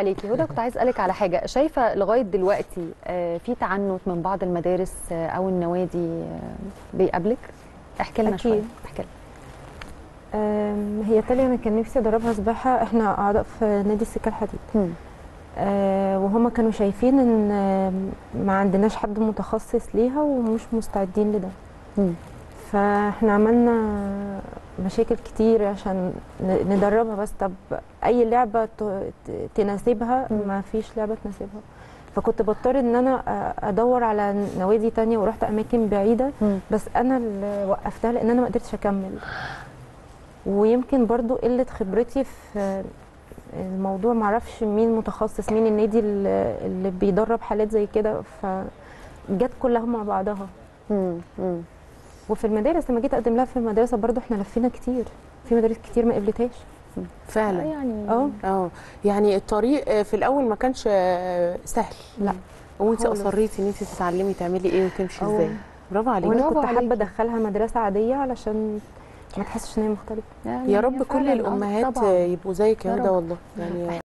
عليكي هدى كنت عايز اسالك على حاجه شايفه لغايه دلوقتي آه، في تعنت من بعض المدارس آه، او النوادي آه، بيقابلك احكي لنا أكيد. شويه احكي لنا أم، هي تالي انا كان نفسي ادربها سباحه احنا اعضاء في نادي السكه الحديد مم. أه وهما كانوا شايفين ان آم، ما عندناش حد متخصص ليها ومش مستعدين لده مم. فاحنا عملنا مشاكل كتير عشان ن- ندربها بس طب اي لعبه ت- ت- تناسبها مم. ما فيش لعبه تناسبها فكنت بضطر ان انا أ- ادور على نوادي تانية ورحت اماكن بعيده مم. بس انا اللي وقفتها لان انا ما قدرتش اكمل ويمكن برضو قله خبرتي في الموضوع معرفش مين متخصص مين النادي اللي اللي بيدرب حالات زي كده فجت كلها مع بعضها مم. مم. وفي المدارس لما جيت اقدم لها في المدرسه برضو احنا لفينا كتير في مدارس كتير ما قبلتهاش فعلا يعني اه اه يعني الطريق آه، في الاول ما كانش آه، سهل لا وانت خالص. اصريتي ان انت تتعلمي تعملي ايه وتمشي أه. ازاي برافو عليكي وانا برافو كنت حابه عليكي. ادخلها مدرسه عاديه علشان ما تحسش ان هي مختلفه يعني يا هي رب كل فعلاً، آه، الامهات طبعاً. يبقوا زيك يا يا هدى رب. والله يعني